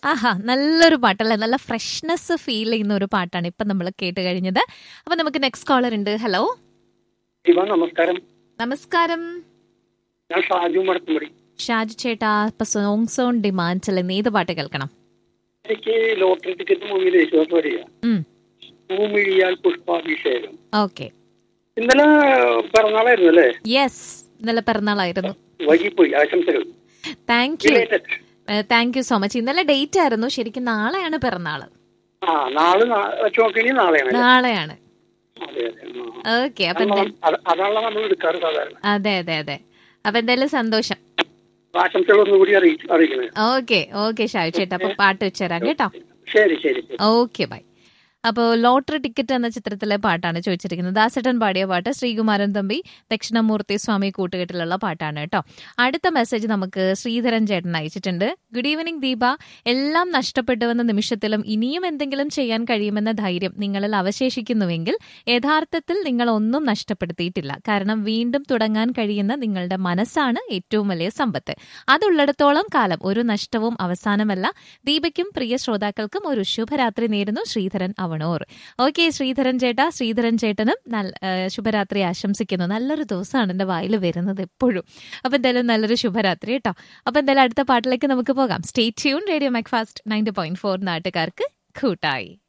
ആഹാ നല്ലൊരു പാട്ടല്ലേ നല്ല ഫ്രഷ്നെസ് ഫീൽ ചെയ്യുന്ന ഒരു പാട്ടാണ് ഇപ്പൊ നമ്മൾ കേട്ട് കഴിഞ്ഞത് അപ്പൊ നമുക്ക് നെക്സ്റ്റ് കോളർ ഉണ്ട് ഹലോ ഇവ നമസ്കാരം നമസ്കാരം ഞാൻ ഷാജു മടക്കുമുടി ഷാജു ചേട്ടാ ഇപ്പൊ സോങ്സ് ഓൺ ഡിമാൻഡിൽ ഇന്ന് ഏത് പാട്ട് കേൾക്കണം എനിക്ക് ലോട്ടറി ടിക്കറ്റ് മൂവിയിൽ യേശുദാസ് വരിക ഭൂമിഴിയാൽ പുഷ്പാഭിഷേകം ഓക്കെ ഇന്നലെ പിറന്നാളായിരുന്നു അല്ലേ യെസ് ഇന്നലെ പിറന്നാളായിരുന്നു വൈകിപ്പോയി ആശംസകൾ thank you Related. Thank you so much ഇന്നലെ ഡേറ്റ് ആയിരുന്നു ശരിക്കും നാളെയാണ് പിറന്നാള് ആ നാളെ നാ- വെച്ച് നോക്കി നാളെയാണ് അല്ലേ? നാളെയാണ് അതെ അതെ ആ. ഓക്കെ അപ്പൊ അതാണല്ലോ എന്താ- അത് അതാണല്ലോ നമ്മൾ എടുക്കാറ് സാധാരണ അതെ അതെ അതെ അപ്പൊ എന്തായാലും സന്തോഷം ആശംസകൾ ഒന്നുകൂടി അറിയി- അറിയിക്കണേ ഓക്കെ ഓക്കെ ഷാജു ചേട്ടാ അപ്പൊ പാട്ട് വെച്ചുതരാം കേട്ടോ ശരി ശരി ശരി ഓക്കെ ബൈ അപ്പോൾ ലോട്ടറി ടിക്കറ്റ് എന്ന ചിത്രത്തിലെ പാട്ടാണ് ചോദിച്ചിരിക്കുന്നത് ദാസേട്ടൻ പാടിയ പാട്ട് ശ്രീകുമാരൻ തമ്പി ദക്ഷിണമൂർത്തി സ്വാമി കൂട്ടുകെട്ടിലുള്ള പാട്ടാണ് കേട്ടോ അടുത്ത മെസ്സേജ് നമുക്ക് ശ്രീധരൻ ചേട്ടൻ അയച്ചിട്ടുണ്ട് ഗുഡ് ഈവനിങ് ദീപ എല്ലാം നഷ്ടപ്പെട്ടുവെന്ന നിമിഷത്തിലും ഇനിയും എന്തെങ്കിലും ചെയ്യാൻ കഴിയുമെന്ന ധൈര്യം നിങ്ങളിൽ അവശേഷിക്കുന്നുവെങ്കിൽ യഥാർത്ഥത്തിൽ നിങ്ങൾ ഒന്നും നഷ്ടപ്പെടുത്തിയിട്ടില്ല കാരണം വീണ്ടും തുടങ്ങാൻ കഴിയുന്ന നിങ്ങളുടെ മനസ്സാണ് ഏറ്റവും വലിയ സമ്പത്ത് അതുള്ളിടത്തോളം കാലം ഒരു നഷ്ടവും അവസാനമല്ല ദീപയ്ക്കും പ്രിയ ശ്രോതാക്കൾക്കും ഒരു ശുഭരാത്രി നേരുന്നു ശ്രീധരൻ അവണൂർ ഓക്കെ ശ്രീധരൻ ചേട്ടാ ശ്രീധരൻ ചേട്ടനും നല്ല ആ, ശുഭരാത്രി ആശംസിക്കുന്നു നല്ലൊരു ദിവസമാണ് എൻ്റെ വായിൽ വരുന്നത് എപ്പോഴും അപ്പൊ എന്തായാലും നല്ലൊരു ശുഭരാത്രി കേട്ടോ അപ്പൊ എന്തായാലും അടുത്ത പാട്ടിലേക്ക് നമുക്ക് പോകാം stay tuned radio Macfast ninety point four നാട്ടുകാർക്ക് കൂട്ടായി